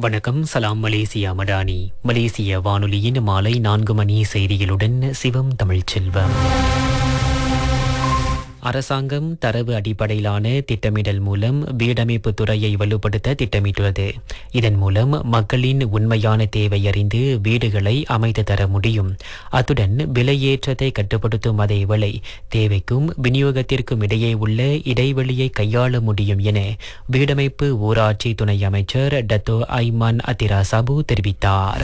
வணக்கம் சலாம் மலேசியா மடானி மலேசிய வானொலியின் மாலை நான்கு மணி செய்திகளுடன் சிவம் தமிழ்ச்செல்வம் அரசாங்கம் தரவு அடிப்படையிலான திட்டமிடல் மூலம் வீடமைப்பு துறையை வலுப்படுத்த திட்டமிட்டுள்ளது இதன் மூலம் மக்களின் உண்மையான தேவை அறிந்து வீடுகளை அமைத்து தர முடியும் அத்துடன் விலையேற்றத்தை கட்டுப்படுத்தும் அதேவேளை தேவைக்கும் விநியோகத்திற்கும் இடையே உள்ள இடைவெளியை கையாள முடியும் என வீடமைப்பு ஊராட்சி துணை அமைச்சர் டத்தோ ஐமான் அத்திரா சாபு தெரிவித்தார்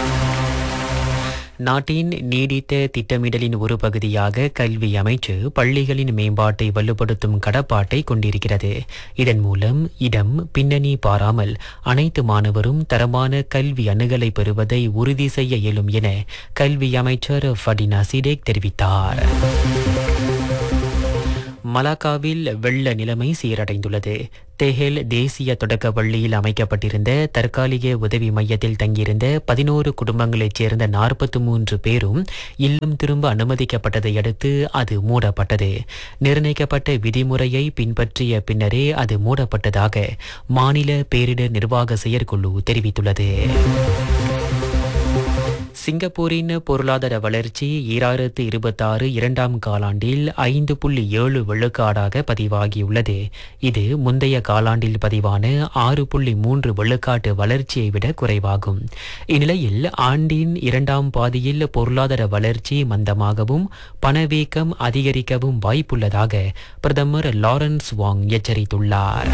நாட்டின் நீடித்த திட்டமிடலின் ஒரு பகுதியாக கல்வி அமைச்சு பள்ளிகளின் மேம்பாட்டை வலுப்படுத்தும் கடப்பாட்டை கொண்டிருக்கிறது இதன் மூலம் இடம் பின்னணி பாராமல் அனைத்து மாணவரும் தரமான கல்வி அணுகலை பெறுவதை உறுதி செய்ய இயலும் என கல்வி அமைச்சர் ஃபடினா சிடேக் தெரிவித்தார் மலாக்காவில் வெள்ள நிலைமை சீரடைந்துள்ளது தெஹேல் தேசிய தொடக்க பள்ளியில் அமைக்கப்பட்டிருந்த தற்காலிக உதவி மையத்தில் தங்கியிருந்த பதினோரு குடும்பங்களைச் சேர்ந்த நாற்பத்தி மூன்று பேரும் இல்லம் திரும்ப அனுமதிக்கப்பட்டதை அடுத்து அது மூடப்பட்டது நிர்ணயிக்கப்பட்ட விதிமுறையை பின்பற்றிய பின்னரே அது மூடப்பட்டதாக மாநில பேரிடர் நிர்வாக செயற்குழு தெரிவித்துள்ளது சிங்கப்பூரின் பொருளாதார வளர்ச்சி ஈராயிரத்து இருபத்தாறு இரண்டாம் காலாண்டில் ஐந்து புள்ளி ஏழு விழுக்காடாக பதிவாகியுள்ளது இது முந்தைய காலாண்டில் பதிவான ஆறு புள்ளி மூன்று விழுக்காட்டு வளர்ச்சியை விட குறைவாகும் இந்நிலையில் ஆண்டின் இரண்டாம் பாதியில் பொருளாதார வளர்ச்சி மந்தமாகவும் பணவீக்கம் அதிகரிக்கவும் வாய்ப்புள்ளதாக பிரதமர் லாரன்ஸ் வாங் எச்சரித்துள்ளார்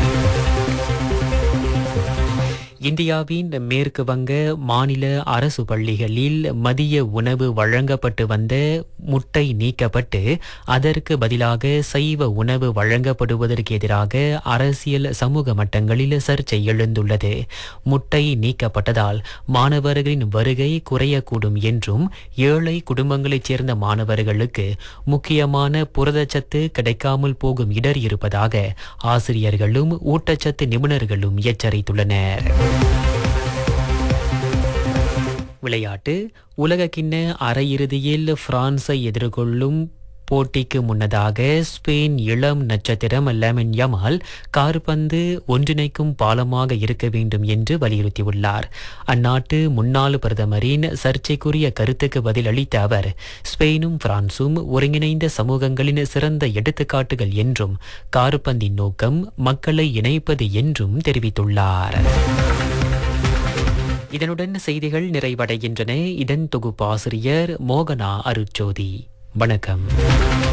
இந்தியாவின் மேற்கு வங்க மாநில அரசு பள்ளிகளில் மதிய உணவு வழங்கப்பட்டு வந்த முட்டை நீக்கப்பட்டு அதற்கு பதிலாக சைவ உணவு வழங்கப்படுவதற்கு எதிராக அரசியல் சமூக மட்டங்களில் சர்ச்சை எழுந்துள்ளது முட்டை நீக்கப்பட்டதால் மாணவர்களின் வருகை குறையக்கூடும் என்றும் ஏழை குடும்பங்களைச் சேர்ந்த மாணவர்களுக்கு முக்கியமான புரதச்சத்து கிடைக்காமல் போகும் இடர் இருப்பதாக ஆசிரியர்களும் ஊட்டச்சத்து நிபுணர்களும் எச்சரித்துள்ளனர் விளையாட்டு உலகக்கிண்ண அரையிறுதியில் பிரான்ஸை எதிர்கொள்ளும் போட்டிக்கு முன்னதாக ஸ்பெயின் இளம் நட்சத்திரம் லெமன் யமால் கார்பந்து ஒன்றிணைக்கும் பாலமாக இருக்க வேண்டும் என்று வலியுறுத்தியுள்ளார் அந்நாட்டு முன்னாள் பிரதமரின் சர்ச்சைக்குரிய கருத்துக்கு பதில் அளித்த அவர் ஸ்பெயினும் பிரான்சும் ஒருங்கிணைந்த சமூகங்களின் சிறந்த எடுத்துக்காட்டுகள் என்றும் கார்பந்தின் நோக்கம் மக்களை இணைப்பது என்றும் தெரிவித்துள்ளார் இதனுடன் செய்திகள் நிறைவடைகின்றன இதன் தொகுப்பாசிரியர் மோகனா அருட்சோதி வணக்கம்